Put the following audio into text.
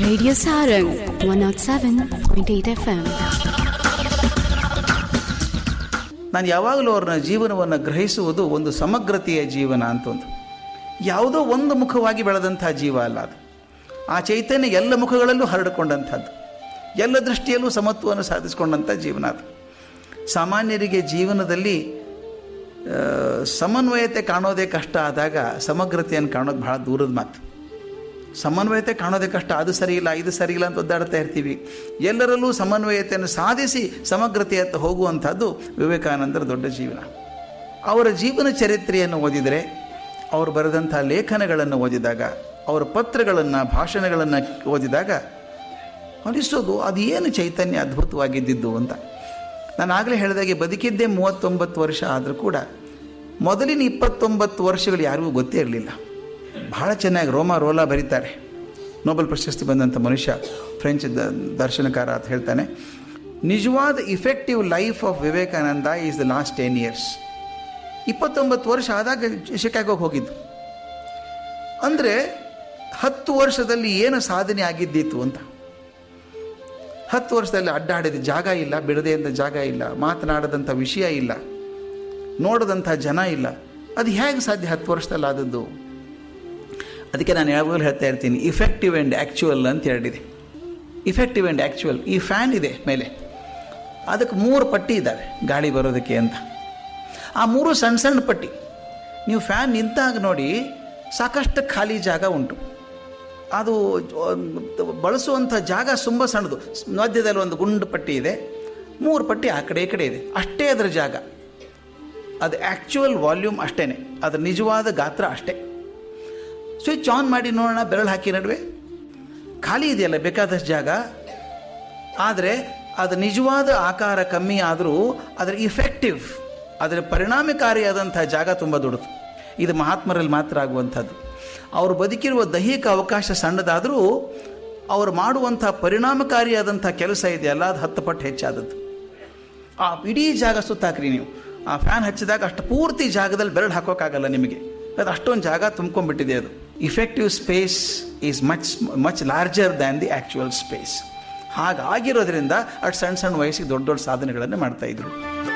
Radio Sarang 107.8 FM. ನಾನು ಯಾವಾಗಲೂ ಅವ್ರನ್ನ ಜೀವನವನ್ನು ಗ್ರಹಿಸುವುದು ಒಂದು ಸಮಗ್ರತೆಯ ಜೀವನ ಅಂತ ಒಂದು ಯಾವುದೋ ಒಂದು ಮುಖವಾಗಿ ಬೆಳೆದಂಥ ಜೀವ ಅಲ್ಲ ಅದು ಆ ಚೈತನ್ಯ ಎಲ್ಲ ಮುಖಗಳಲ್ಲೂ ಹರಡಿಕೊಂಡಂಥದ್ದು ಎಲ್ಲ ದೃಷ್ಟಿಯಲ್ಲೂ ಸಮತ್ವವನ್ನು ಸಾಧಿಸಿಕೊಂಡಂಥ ಜೀವನ ಅದು ಸಾಮಾನ್ಯರಿಗೆ ಜೀವನದಲ್ಲಿ ಆ, ಸಮನ್ವಯತೆ ಕಾಣೋದೇ ಕಷ್ಟ ಆದಾಗ ಸಮಗ್ರತೆಯನ್ನು ಕಾಣೋದು ಬಹಳ ದೂರದ ಮಾತು ಸಮನ್ವಯತೆ ಕಾಣೋದೇ ಕಷ್ಟ ಅದು ಸರಿ ಇಲ್ಲ ಇದು ಸರಿ ಇಲ್ಲ ಅಂತ ಒದ್ದಾಡ್ತಾ ಇರ್ತೀವಿ ಎಲ್ಲರಲ್ಲೂ ಸಮನ್ವಯತೆಯನ್ನು ಸಾಧಿಸಿ ಸಮಗ್ರತೆಯತ್ತ ಹೋಗುವಂಥದ್ದು ವಿವೇಕಾನಂದರ ದೊಡ್ಡ ಜೀವನ ಅವರ ಜೀವನ ಚರಿತ್ರೆಯನ್ನು ಓದಿದರೆ ಅವರು ಬರೆದಂಥ ಲೇಖನಗಳನ್ನು ಓದಿದಾಗ ಅವರ ಪತ್ರಗಳನ್ನು ಭಾಷಣಗಳನ್ನು ಓದಿದಾಗ ಅನಿಸೋದು ಅದು ಏನು ಚೈತನ್ಯ ಅದ್ಭುತವಾಗಿದ್ದಿದ್ದು ಅಂತ ನಾನು ಆಗಲೇ ಹೇಳಿದಾಗೆ ಬದುಕಿದ್ದೇ ಮೂವತ್ತೊಂಬತ್ತು ವರ್ಷ ಆದರೂ ಕೂಡ ಮೊದಲಿನ ಇಪ್ಪತ್ತೊಂಬತ್ತು ವರ್ಷಗಳು ಯಾರಿಗೂ ಗೊತ್ತೇ ಇರಲಿಲ್ಲ ಬಹಳ ಚೆನ್ನಾಗಿ ರೋಮ ರೋಲಾ ಬರೀತಾರೆ ನೊಬೆಲ್ ಪ್ರಶಸ್ತಿ ಬಂದಂಥ ಮನುಷ್ಯ ಫ್ರೆಂಚ್ ದ ದರ್ಶನಕಾರ ಅಂತ ಹೇಳ್ತಾನೆ ನಿಜವಾದ effective life of Vivekananda is the last ten years ಇಪ್ಪತ್ತೊಂಬತ್ತು ವರ್ಷ ಆದಾಗ ಶಿಕಾಗೋಗೆ ಹೋಗಿದ್ದು ಅಂದರೆ ಹತ್ತು ವರ್ಷದಲ್ಲಿ ಏನು ಸಾಧನೆ ಆಗಿದ್ದಿತ್ತು ಅಂತ ಹತ್ತು ವರ್ಷದಲ್ಲಿ ಅಡ್ಡಾಡಿದ ಜಾಗ ಇಲ್ಲ ಬಿಡದೆ ಅಂತ ಜಾಗ ಇಲ್ಲ ಮಾತನಾಡದಂಥ ವಿಷಯ ಇಲ್ಲ ನೋಡದಂಥ ಜನ ಇಲ್ಲ ಅದು ಹೇಗೆ ಸಾಧ್ಯ ಹತ್ತು ವರ್ಷದಲ್ಲಿ ಆದದ್ದು ಅದಕ್ಕೆ ನಾನು ಯಾವಾಗಲೂ ಹೇಳ್ತಾ ಇರ್ತೀನಿ ಇಫೆಕ್ಟಿವ್ ಆ್ಯಂಡ್ ಆ್ಯಕ್ಚುಯಲ್ ಅಂತ ಹೇಳಿದೆ ಇಫೆಕ್ಟಿವ್ ಆ್ಯಂಡ್ ಆ್ಯಕ್ಚುಯಲ್ ಈ ಫ್ಯಾನ್ ಇದೆ ಮೇಲೆ ಅದಕ್ಕೆ ಮೂರು ಪಟ್ಟಿ ಇದ್ದಾವೆ ಗಾಳಿ ಬರೋದಕ್ಕೆ ಅಂತ ಆ ಮೂರು ಸಣ್ಣ ಸಣ್ಣ ಪಟ್ಟಿ ನೀವು ಫ್ಯಾನ್ ನಿಂತಾಗ ನೋಡಿ ಸಾಕಷ್ಟು ಖಾಲಿ ಜಾಗ ಉಂಟು ಅದು ಬಳಸುವಂಥ ಜಾಗ ತುಂಬ ಸಣ್ಣದು ಮಧ್ಯದಲ್ಲಿ ಒಂದು ಗುಂಡು ಪಟ್ಟಿ ಇದೆ ಮೂರು ಪಟ್ಟಿ ಆ ಕಡೆ ಈ ಕಡೆ ಇದೆ ಅಷ್ಟೇ ಅದರ ಜಾಗ ಅದು ಆ್ಯಕ್ಚುಯಲ್ ವಾಲ್ಯೂಮ್ ಅಷ್ಟೇ ಅದರ ನಿಜವಾದ ಗಾತ್ರ ಅಷ್ಟೇ ಸ್ವಿಚ್ ಆನ್ ಮಾಡಿ ನೋಡೋಣ ಬೆರಳು ಹಾಕಿ ನಡುವೆ ಖಾಲಿ ಇದೆಯಲ್ಲ ಬೇಕಾದಷ್ಟು ಜಾಗ ಆದರೆ ಅದು ನಿಜವಾದ ಆಕಾರ ಕಮ್ಮಿ ಆದರೂ ಅದರ ಇಫೆಕ್ಟಿವ್ ಅದರ ಪರಿಣಾಮಕಾರಿಯಾದಂಥ ಜಾಗ ತುಂಬ ದೊಡ್ಡದು ಇದು ಮಹಾತ್ಮರಲ್ಲಿ ಮಾತ್ರ ಆಗುವಂಥದ್ದು ಅವರು ಬದುಕಿರುವ ದೈಹಿಕ ಅವಕಾಶ ಸಣ್ಣದಾದರೂ ಅವರು ಮಾಡುವಂಥ ಪರಿಣಾಮಕಾರಿಯಾದಂಥ ಕೆಲಸ ಇದೆಯಲ್ಲ ಅದು ಹತ್ತು ಪಟ್ಟು ಹೆಚ್ಚಾದದ್ದು ಆ ಇಡೀ ಜಾಗ ಸುತ್ತಾಕ್ರಿ ನೀವು ಆ ಫ್ಯಾನ್ ಹಚ್ಚಿದಾಗ ಅಷ್ಟು ಪೂರ್ತಿ ಜಾಗದಲ್ಲಿ ಬೆರಳು ಹಾಕೋಕ್ಕಾಗಲ್ಲ ನಿಮಗೆ ಅದು ಅಷ್ಟೊಂದು ಜಾಗ ತುಂಬ್ಕೊಂಡ್ಬಿಟ್ಟಿದೆ ಅದು effective space is much much larger than the actual space ಹಾಗಾಗಿರೋದ್ರಿಂದ ಅಷ್ಟು ಸಣ್ಣ ಸಣ್ಣ ವಯಸ್ಸಿಗೆ ದೊಡ್ಡ ದೊಡ್ಡ ಸಾಧನೆಗಳನ್ನು ಮಾಡ್ತಾಯಿದ್ರು